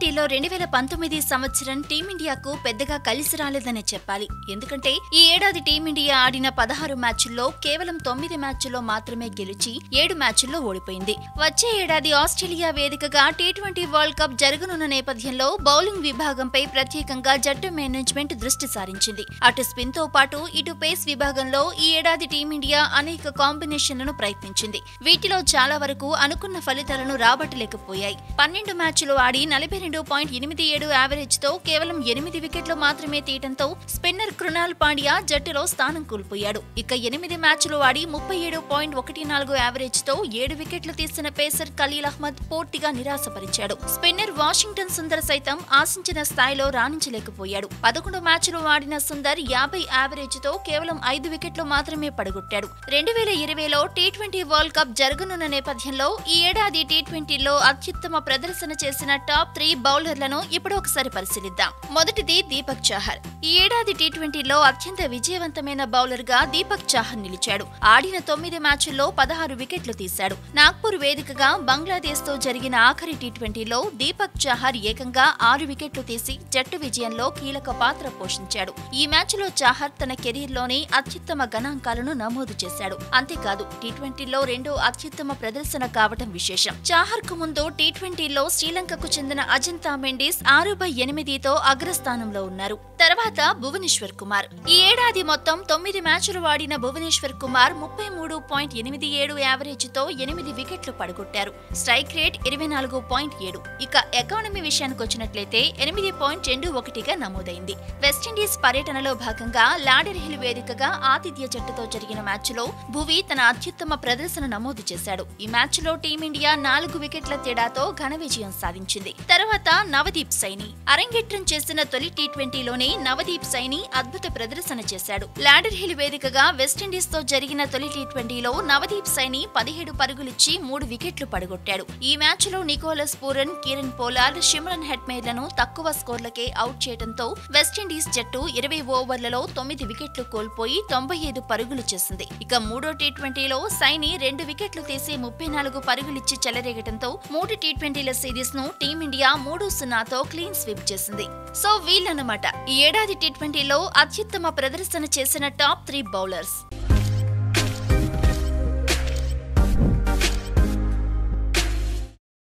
ట్వంటీలో రెండు వేల పంతొమ్మిది సంవత్సరం టీమిండియాకు పెద్దగా కలిసి రాలేదనే చెప్పాలి ఎందుకంటే ఈ ఏడాది టీమిండియా ఆడిన పదహారు మ్యాచ్ల్లో కేవలం తొమ్మిది మ్యాచ్ల్లో మాత్రమే గెలిచి ఏడు మ్యాచ్ల్లో ఓడిపోయింది వచ్చే ఏడాది ఆస్ట్రేలియా వేదికగా టీ ట్వంటీ వరల్డ్ కప్ జరగనున్న నేపథ్యంలో బౌలింగ్ విభాగంపై ప్రత్యేకంగా జట్టు మేనేజ్మెంట్ దృష్టి సారించింది అటు స్పిన్ తో పాటు ఇటు పేస్ విభాగంలో ఈ ఏడాది టీమిండియా అనేక కాంబినేషన్లను ప్రయత్నించింది వీటిలో చాలా వరకు అనుకున్న ఫలితాలను రాబట్టలేకపోయాయి పన్నెండు మ్యాచ్లు ఆడి నలభై రెండు పాయింట్ ఎనిమిది ఏడు యావరేజ్ తో కేవలం ఎనిమిది వికెట్లు మాత్రమే తీయటంతో స్పిన్నర్ కృణాల్ పాండ్యా జట్టులో స్థానం కోల్పోయాడు ఇక ఎనిమిది మ్యాచ్లు ఆడి ముప్పై ఏడు పాయింట్ ఒకటి నాలుగు యావరేజ్ తో ఏడు వికెట్లు తీసిన పేసర్ ఖలీల్ అహ్మద్ పూర్తిగా నిరాశపరిచాడు స్పిన్నర్ వాషింగ్టన్ సుందర్ సైతం ఆశించిన స్థాయిలో రాణించలేకపోయాడు పదకొండు మ్యాచ్లు ఆడిన సుందర్ యాభై యావరేజ్ తో కేవలం ఐదు వికెట్లు మాత్రమే పడగొట్టాడు రెండు వేల ఇరవైలో టీ ట్వంటీ వరల్డ్ కప్ జరగనున్న నేపథ్యంలో ఈ ఏడాది టీ ట్వంటీలో అత్యుత్తమ ప్రదర్శన చేసిన టాప్ త్రీ బౌలర్లను ఇప్పుడు ఒకసారి పరిశీలిద్దాం మొదటిది దీపక్ చాహర్ ఈ ఏడాది టీ ట్వంటీలో అత్యంత విజయవంతమైన బౌలర్ గా దీపక్ చాహర్ నిలిచాడు ఆడిన తొమ్మిది మ్యాచ్ల్లో పదహారు వికెట్లు తీశాడు నాగ్పూర్ వేదికగా బంగ్లాదేశ్ తో జరిగిన ఆఖరి టీ ట్వంటీలో దీపక్ చాహర్ ఏకంగా ఆరు వికెట్లు తీసి జట్టు విజయంలో కీలక పాత్ర పోషించాడు ఈ మ్యాచ్ లో చాహర్ తన కెరీర్ లోనే అత్యుత్తమ గణాంకాలను నమోదు చేశాడు అంతేకాదు టీ ట్వంటీలో రెండో అత్యుత్తమ ప్రదర్శన కావడం విశేషం చాహర్ కు ముందు టీ ట్వంటీలో శ్రీలంకకు చెందిన అజంతా మెండిస్ ఆరు బై ఎనిమిదితో అగ్రస్థానంలో ఉన్నారు తర్వాత భువనేశ్వర్ కుమార్ ఈ ఏడాది మొత్తం తొమ్మిది మ్యాచ్లు ఆడిన భువనేశ్వర్ కుమార్ ముప్పై మూడు పాయింట్ ఎనిమిది ఏడు యావరేజ్ తో ఎనిమిది వికెట్లు పడగొట్టారు స్ట్రైక్ రేట్ ఇరవై నాలుగు పాయింట్ ఏడు ఇక ఎకానమీ విషయానికి వచ్చినట్లయితే ఎనిమిది పాయింట్ రెండు ఒకటిగా నమోదైంది వెస్టిండీస్ పర్యటనలో భాగంగా లాడర్ హిల్ వేదికగా ఆతిథ్య జట్టుతో జరిగిన మ్యాచ్లో భువి తన అత్యుత్తమ ప్రదర్శన నమోదు చేశాడు ఈ మ్యాచ్లో టీమిండియా నాలుగు వికెట్ల తేడాతో ఘన విజయం సాధించింది తర్వాత నవదీప్ సైని అరంగేట్రం చేసిన తొలి టీ ట్వంటీలోనే నవదీప్ సైని అద్భుత ప్రదర్శన చేశాడు లాడర్ హిల్ వేదికగా వెస్టిండీస్ తో జరిగిన తొలి టీ ట్వంటీలో నవదీప్ సైని పదిహేడు పరుగులిచ్చి మూడు వికెట్లు పడగొట్టాడు ఈ మ్యాచ్ లో Nicholas Pooran Kieron Pollard Shimron హెట్మేర్లను తక్కువ స్కోర్లకే అవుట్ చేయడంతో వెస్టిండీస్ జట్టు ఇరవై ఓవర్లలో తొమ్మిది వికెట్లు కోల్పోయి తొంభై ఐదు పరుగులు చేసింది ఇక మూడో టీ ట్వంటీలో సైని రెండు వికెట్లు తీసి ముప్పై నాలుగు పరుగులిచ్చి చెలరేగటంతో మూడు టీ ట్వంటీల సిరీస్ ను టీమిండియా మూడు సున్నాతో క్లీన్ స్వీప్ చేసింది సో వీళ్ళన్నమాట ఈ ఏడాది టీ ట్వంటీలో అత్యుత్తమ ప్రదర్శన చేసిన టాప్ త్రీ బౌలర్స్